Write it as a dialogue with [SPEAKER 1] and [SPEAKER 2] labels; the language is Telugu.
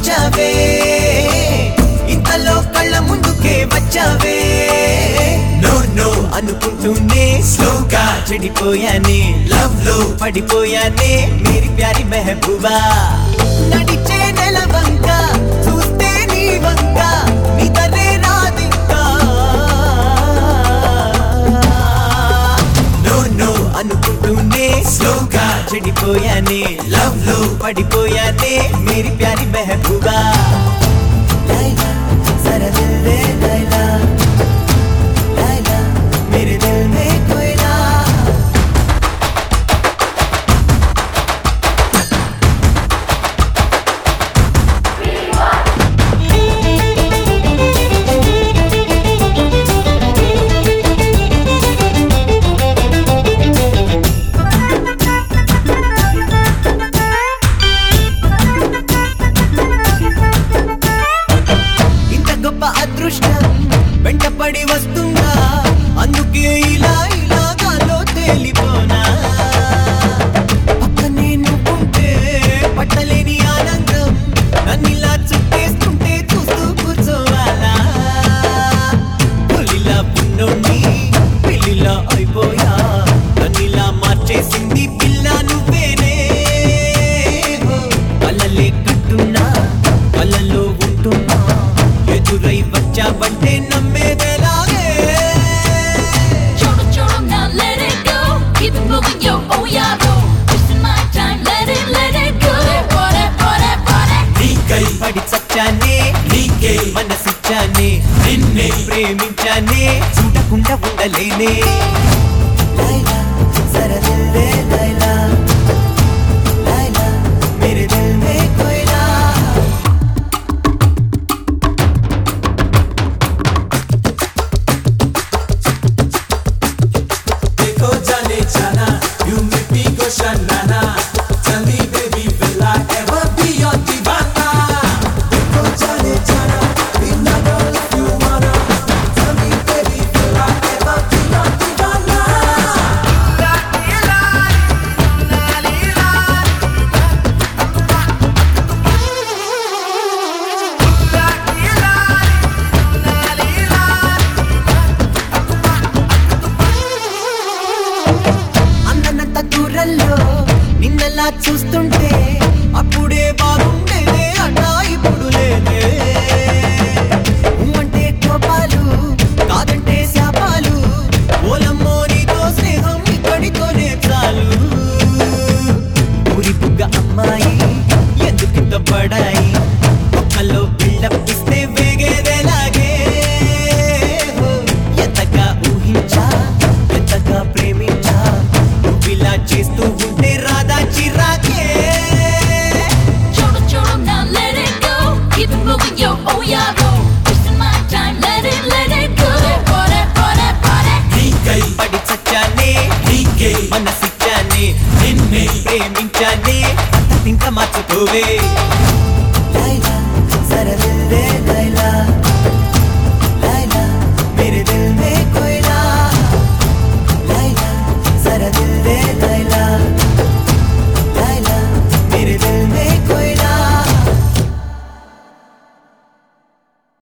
[SPEAKER 1] నచ్చావే ఇంతలో కళ్ళ ముందుకే వచ్చావే నో నో అనుకుంటూనే స్లోగా చెడిపోయానే లవ్ లో పడిపోయానే మేరీ ప్యారి మెహబూబా నడిచే నెల వంక చూస్తే నీ వంక నిదరే రాదింకా నో నో అనుకుంటూనే స్లోగా చెడిపోయానే లవ్ లో పడిపోయానే మేరీ ప్యారి మెహబూబా లైలా జరా దిల్ దే లైలా లైలా मेरे दिल में कोयला ఇంత గొప్ప అదృష్టం వెంటపడి వస్తుందా అందుకే ఇలా ఇలా గాలో తేలిపోనా పక్కనే నువ్వుంటే పట్టలేని ఆనందం నన్నిలా చుట్టేస్తుంటే చూస్తూ కూర్చోవాలా పులిలా పున్నోణ్ణి పిల్లిలా అయిపోయా నన్నిలా మార్చేసింది పిల్ల నువ్వేనే కలలే కట్టున్నా కలలో ఉంటున్నా ఎదురై వచ్చావంటే నమ్మేదేలాగే
[SPEAKER 2] Choro, choro, now let it go. Keep it moving, yo, oh yeah, bro. Wasting my time, let it, let it go. Body, body, body.
[SPEAKER 1] నీకై పడి చచ్చానే నీకే మనసిచ్చానే నిన్నే ప్రేమించానే చూడకుండా ఉండలేనే లైలా జరా దిల్ దే లైలా లైలా మేరే దిల్ మే కోయలా
[SPEAKER 3] देखो जाने जाना you make me go shanana tell me baby will I ever be your divana देखो जाने जाना बिना girl if you wanna tell me baby will I ever be your divana
[SPEAKER 1] అందనంత దూరంలో నిన్నలా చూస్తుంటే అప్పుడే బాగుండేదే అన్నా ఇప్పుడు లేదే అంటే కోపాలు కాదంటే శాపాలు ఓలమ్మో నీతో స్నేహం ఇక్కడితోనే చాలు ఊరి బుగ్గ అమ్మాయి ఎందుకింత పడాయి ఒక్కలో బిల్డప్ ఇస్తే వేగేదేలాగే హో, ఎంతగా ఊహించా ఎంతగా ప్రేమించా నువ్విలా చేస్తూ ఉంటే రాదా చిరాకే
[SPEAKER 2] Choro, choro, now let it go. Keep it moving, yo, oh yeah, bro. Wasting my time, let it, let it go. Body, body, body.
[SPEAKER 1] నీకై పడి చచ్చానే నీకే మనసిచ్చానే నిన్నే ప్రేమించానే అంత ఇంకా మార్చుకోవే